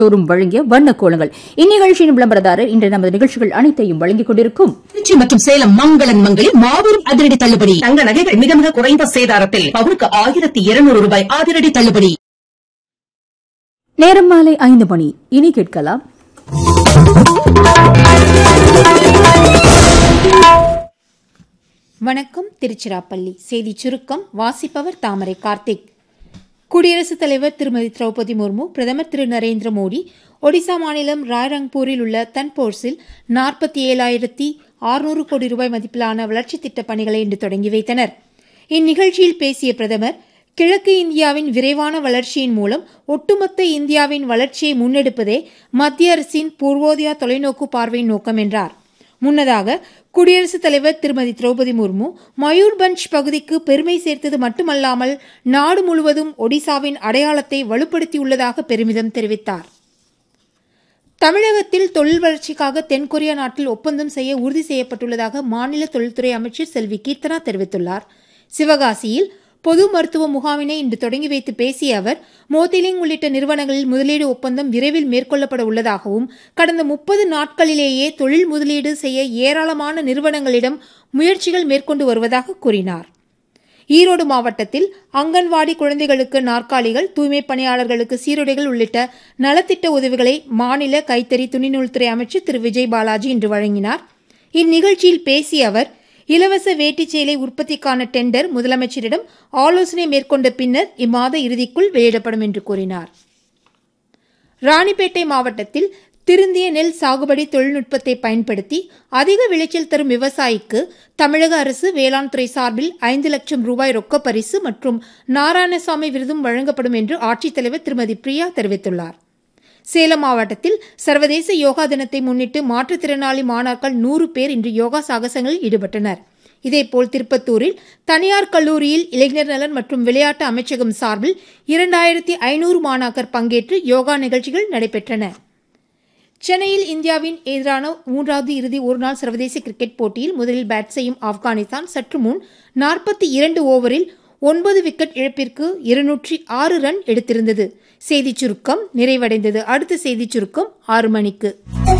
தோறும் வழங்கிய வண்ண கோலங்கள் இந்நிகழ்ச்சியின் விளம்பரதாரர் இன்று நமது நிகழ்ச்சிகள் அனைத்தையும் வழங்கிக் கொண்டிருக்கும் திருச்சி மற்றும் சேலம் மங்களன் மங்களில் மாபெரும் அதிரடி தள்ளுபடி தங்க நகைகள் மிக மிக குறைந்த சேதாரத்தில் பவுனுக்கு ஆயிரத்தி இருநூறு ரூபாய் அதிரடி தள்ளுபடி நேரம் மாலை ஐந்து மணி இனி கேட்கலாம் வணக்கம் திருச்சிராப்பள்ளி செய்தி சுருக்கம் வாசிப்பவர் தாமரை கார்த்திக் குடியரசுத் தலைவர் திருமதி திரௌபதி முர்மு பிரதமர் திரு நரேந்திர மோடி ஒடிசா மாநிலம் ராய்ரங்பூரில் உள்ள தன்போர்ஸில் நாற்பத்தி ஏழாயிரத்தி ஆறுநூறு கோடி ரூபாய் மதிப்பிலான வளர்ச்சித் திட்டப் பணிகளை இன்று தொடங்கி வைத்தனர் இந்நிகழ்ச்சியில் பேசிய பிரதமர் கிழக்கு இந்தியாவின் விரைவான வளர்ச்சியின் மூலம் ஒட்டுமொத்த இந்தியாவின் வளர்ச்சியை முன்னெடுப்பதே மத்திய அரசின் பூர்வோதயா தொலைநோக்கு பார்வையின் நோக்கம் என்றார் முன்னதாக குடியரசுத் தலைவர் திருமதி திரௌபதி முர்மு மயூர்பஞ்ச் பகுதிக்கு பெருமை சேர்த்தது மட்டுமல்லாமல் நாடு முழுவதும் ஒடிசாவின் அடையாளத்தை வலுப்படுத்தியுள்ளதாக பெருமிதம் தெரிவித்தார் தமிழகத்தில் தொழில் வளர்ச்சிக்காக தென்கொரியா நாட்டில் ஒப்பந்தம் செய்ய உறுதி செய்யப்பட்டுள்ளதாக மாநில தொழில்துறை அமைச்சர் செல்வி கீர்த்தனா தெரிவித்துள்ளார் சிவகாசியில் பொது மருத்துவ முகாமினை இன்று தொடங்கி வைத்து பேசிய அவர் மோத்திலிங் உள்ளிட்ட நிறுவனங்களில் முதலீடு ஒப்பந்தம் விரைவில் மேற்கொள்ளப்பட உள்ளதாகவும் கடந்த முப்பது நாட்களிலேயே தொழில் முதலீடு செய்ய ஏராளமான நிறுவனங்களிடம் முயற்சிகள் மேற்கொண்டு வருவதாக கூறினார் ஈரோடு மாவட்டத்தில் அங்கன்வாடி குழந்தைகளுக்கு நாற்காலிகள் தூய்மைப் பணியாளர்களுக்கு சீருடைகள் உள்ளிட்ட நலத்திட்ட உதவிகளை மாநில கைத்தறி துணிநூல்துறை அமைச்சர் திரு விஜய் பாலாஜி இன்று வழங்கினார் இந்நிகழ்ச்சியில் பேசிய அவர் இலவச வேட்டிச் சேலை உற்பத்திக்கான டெண்டர் முதலமைச்சரிடம் ஆலோசனை மேற்கொண்ட பின்னர் இம்மாத இறுதிக்குள் வெளியிடப்படும் என்று கூறினார் ராணிப்பேட்டை மாவட்டத்தில் திருந்திய நெல் சாகுபடி தொழில்நுட்பத்தை பயன்படுத்தி அதிக விளைச்சல் தரும் விவசாயிக்கு தமிழக அரசு வேளாண் துறை சார்பில் ஐந்து லட்சம் ரூபாய் ரொக்கப் பரிசு மற்றும் நாராயணசாமி விருதும் வழங்கப்படும் என்று ஆட்சித்தலைவர் திருமதி பிரியா தெரிவித்துள்ளார் சேலம் மாவட்டத்தில் சர்வதேச யோகா தினத்தை முன்னிட்டு மாற்றுத்திறனாளி மாணாக்கர் நூறு பேர் இன்று யோகா சாகசங்களில் ஈடுபட்டனர் இதேபோல் திருப்பத்தூரில் தனியார் கல்லூரியில் இளைஞர் நலன் மற்றும் விளையாட்டு அமைச்சகம் சார்பில் இரண்டாயிரத்தி ஐநூறு மாணாக்கர் பங்கேற்று யோகா நிகழ்ச்சிகள் நடைபெற்றன சென்னையில் இந்தியாவின் எதிரான மூன்றாவது இறுதி ஒருநாள் சர்வதேச கிரிக்கெட் போட்டியில் முதலில் பேட் செய்யும் ஆப்கானிஸ்தான் சற்று முன் நாற்பத்தி இரண்டு ஓவரில் ஒன்பது விக்கெட் இழப்பிற்கு இருநூற்றி ஆறு ரன் எடுத்திருந்தது செய்திச் சுருக்கம் நிறைவடைந்தது அடுத்த செய்திச் சுருக்கம் ஆறு மணிக்கு